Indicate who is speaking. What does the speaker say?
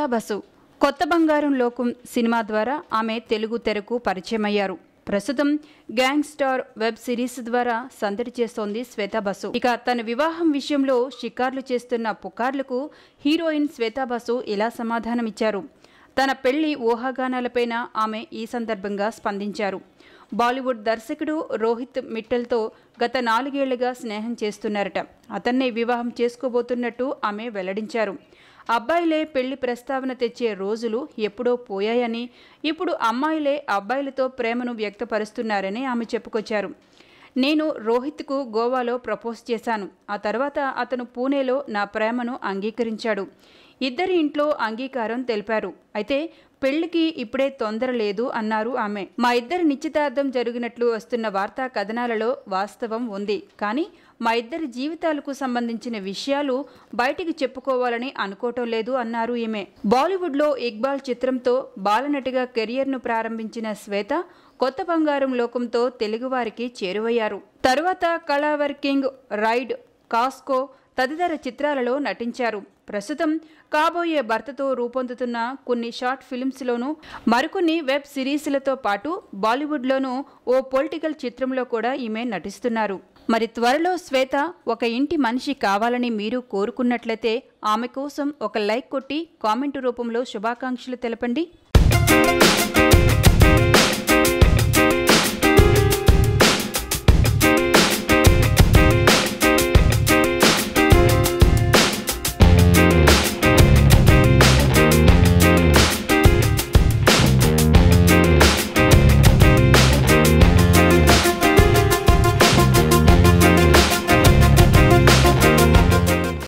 Speaker 1: bus కొత్త బంగారం లోకం సినిమా ద్వారా ఆమె తెలుగు తెరకు పరిచయమయ్యారు ప్రస్తుతం గ్యాంగ్ స్టార్ వెబ్ సిరీస్ ద్వారా సందడి చేస్తోంది శ్వేతా బసు ఇక తన వివాహం విషయంలో షికార్లు చేస్తున్న పుకార్లకు హీరోయిన్ శ్వేతా బసు ఇలా సమాధానమిచ్చారు తన పెళ్లి ఊహాగానాలపైన ఆమె ఈ సందర్భంగా స్పందించారు బాలీవుడ్ దర్శకుడు రోహిత్ మిట్టల్తో గత నాలుగేళ్లుగా స్నేహం చేస్తున్నారట అతన్నే వివాహం చేసుకోబోతున్నట్టు ఆమె వెల్లడించారు అబ్బాయిలే పెళ్లి ప్రస్తావన తెచ్చే రోజులు ఎప్పుడో పోయాయని ఇప్పుడు అమ్మాయిలే అబ్బాయిలతో ప్రేమను వ్యక్తపరుస్తున్నారని ఆమె చెప్పుకొచ్చారు నేను రోహిత్కు గోవాలో ప్రపోజ్ చేశాను ఆ తర్వాత అతను పూణేలో నా ప్రేమను అంగీకరించాడు ఇద్దరి ఇంట్లో అంగీకారం తెలిపారు అయితే పెళ్లికి ఇప్పుడే తొందర లేదు అన్నారు ఆమె మా ఇద్దరి నిశ్చితార్థం జరిగినట్లు వస్తున్న వార్తా కథనాలలో వాస్తవం ఉంది కానీ మా ఇద్దరి జీవితాలకు సంబంధించిన విషయాలు బయటికి చెప్పుకోవాలని అనుకోవటం లేదు అన్నారు ఈమె బాలీవుడ్లో ఇక్బాల్ చిత్రంతో బాలనటిగా కెరియర్ను ప్రారంభించిన శ్వేత కొత్త బంగారం లోకంతో తెలుగువారికి చేరువయ్యారు తరువాత కళావర్ కింగ్ రైడ్ కాస్కో తదితర చిత్రాలలో నటించారు ప్రస్తుతం కాబోయే భర్తతో రూపొందుతున్న కొన్ని షార్ట్ ఫిల్మ్స్లోనూ మరికొన్ని వెబ్ సిరీస్లతో పాటు బాలీవుడ్లోనూ ఓ పొలిటికల్ చిత్రంలో కూడా ఈమె నటిస్తున్నారు మరి త్వరలో శ్వేత ఒక ఇంటి మనిషి కావాలని మీరు కోరుకున్నట్లయితే ఆమె కోసం ఒక లైక్ కొట్టి కామెంటు రూపంలో శుభాకాంక్షలు తెలపండి